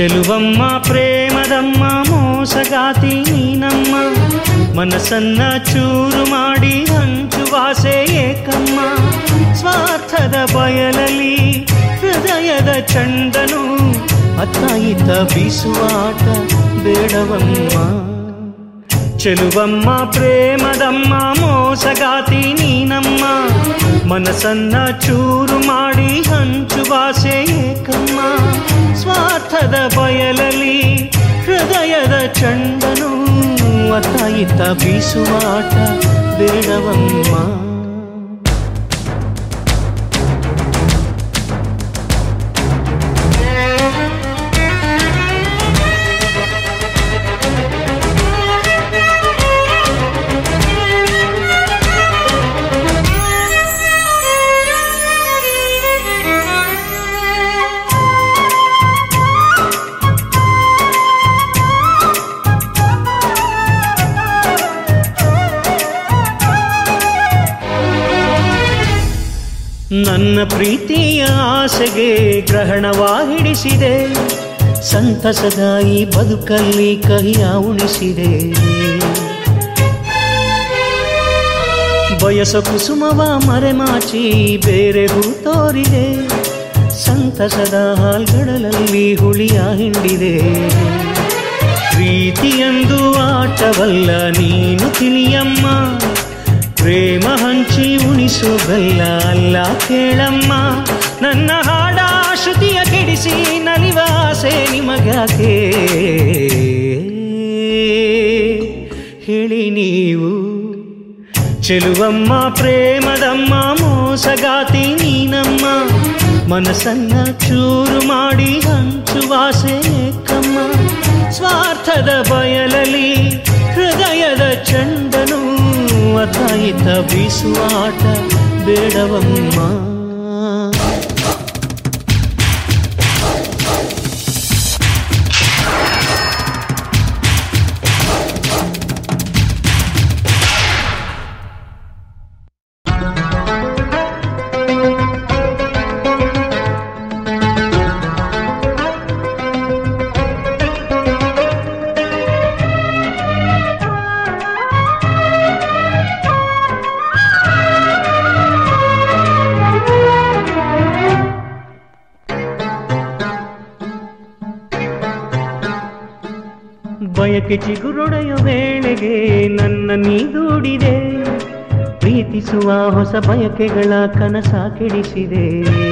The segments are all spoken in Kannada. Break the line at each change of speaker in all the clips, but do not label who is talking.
ಚೆಲುವಮ್ಮ ಪ್ರೇಮದಮ್ಮ ಮೋಸಗಾತಿ ನೀನಮ್ಮ ಮನಸ್ಸನ್ನ ಚೂರು ಮಾಡಿ ಹಂಚುವಾಸೆ ಏಕಮ್ಮ ಸ್ವಾರ್ಥದ ಬಯಲಲ್ಲಿ ಹೃದಯದ ಚಂಡನು ಅತ್ತ ಇತ್ತ ಬೀಸುವಾಟ ಬೇಡವಮ್ಮ ಚೆಲುವಮ್ಮ ಪ್ರೇಮದಮ್ಮ ಮೋಸಗಾತಿ ನೀನಮ್ಮ ಮನಸ್ಸನ್ನ ಚೂರು ಮಾಡಿ ಹಂಚುವಾಸೆ ಏಕಮ್ಮ ಸ್ವಾರ್ಥದ ಬಯಲಲ್ಲಿ ಹೃದಯದ ಚಂಡನು ಅತ್ತ ಇತ್ತ ಬೀಸುವಾಟ ಬೇಡವಮ್ಮ ನನ್ನ ಪ್ರೀತಿಯ ಆಸೆಗೆ ಗ್ರಹಣವಾಗಿಡಿಸಿದೆ ಸಂತಸದ ಈ ಬದುಕಲ್ಲಿ ಕಹಿಯ ಉಣಿಸಿದೆ ಬಯಸ ಕುಸುಮವ ಮರೆಮಾಚಿ ಬೇರೆ ಹೂ ತೋರಿದೆ ಸಂತಸದ ಹಾಲ್ಗಡಲಲ್ಲಿ ಹುಳಿಯ ಹಿಂಡಿದೆ ಪ್ರೀತಿಯಂದು ಆಟವಲ್ಲ ನೀನು ತಿಳಿಯಮ್ಮ ಪ್ರೇಮ ಹಂಚಿ ಉಣಿಸು ಬೆಲ್ಲ ಅಲ್ಲ ಕೇಳಮ್ಮ ನನ್ನ ಹಾಡ ಶ್ರುತಿಯ ಕೆಡಿಸಿ ನಲಿವ ಆಸೆ ನಿಮಗ್ಯಾಕೆ ಹೇಳಿ ನೀವು ಚೆಲುವಮ್ಮ ಪ್ರೇಮದಮ್ಮ ಮೋಸಗಾತಿ ನೀನಮ್ಮ ಮನಸ್ಸನ್ನ ಚೂರು ಮಾಡಿ ಹಂಚುವಾಸೆ ಕಮ್ಮ ಸ್ವಾರ್ಥದ ಬಯಲಲ್ಲಿ ಹೃದಯದ ಚಂಡನು ಅತಾಯಿತ ಬೀಸುವಾಟ ಬೇಡವಮ್ಮ ಬಯಕೆ ಚಿಗುರೊಡೆಯ ವೇಳೆಗೆ ನನ್ನ ನೀ ದೂಡಿದೆ ಪ್ರೀತಿಸುವ ಹೊಸ ಬಯಕೆಗಳ ಕನಸ ಕೆಡಿಸಿದೆ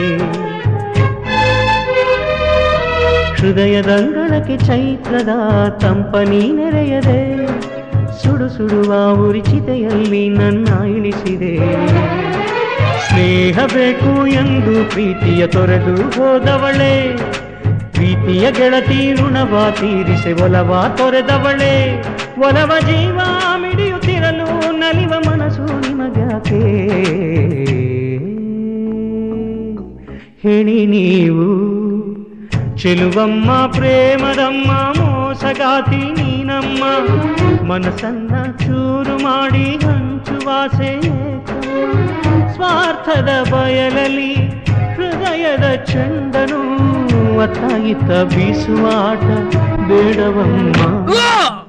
ಹೃದಯದಂಗಳಕ್ಕೆ ಚೈತ್ರದ ತಂಪನಿ ನೆರೆಯದೆ ಸುಡು ಸುಡುವ ಉರಿಚಿತೆಯಲ್ಲಿ ನನ್ನ ಇಳಿಸಿದೆ ಸ್ನೇಹ ಬೇಕು ಎಂದು ಪ್ರೀತಿಯ ತೊರೆದು ಹೋದವಳೆ ಪ್ರೀತಿಯ ಗೆಳತಿ ಋಣವ ತೀರಿಸೆ ಒಲವ ತೊರೆದವಳೆ ಒಲವ ಜೀವ ಮಿಡಿಯುತ್ತಿರಲು ನಲಿವ ಮನಸ್ಸು ನಿಮಗ್ಯಾಕೆ ಹೇಳಿ ನೀವು ಚೆಲುವಮ್ಮ ಪ್ರೇಮದಮ್ಮ ಮೋಸಗಾತಿ ನೀನಮ್ಮ ಮನಸ್ಸನ್ನ ಚೂರು ಮಾಡಿ ಹಂಚುವಾಸೆ ಸ್ವಾರ್ಥದ ಬಯಲಲ್ಲಿ ಹೃದಯದ ಚಂಡನು ಅತ್ತ ಇತ್ತ ಬೀಸುವಾಟ ಬೇಡವಮ್ಮ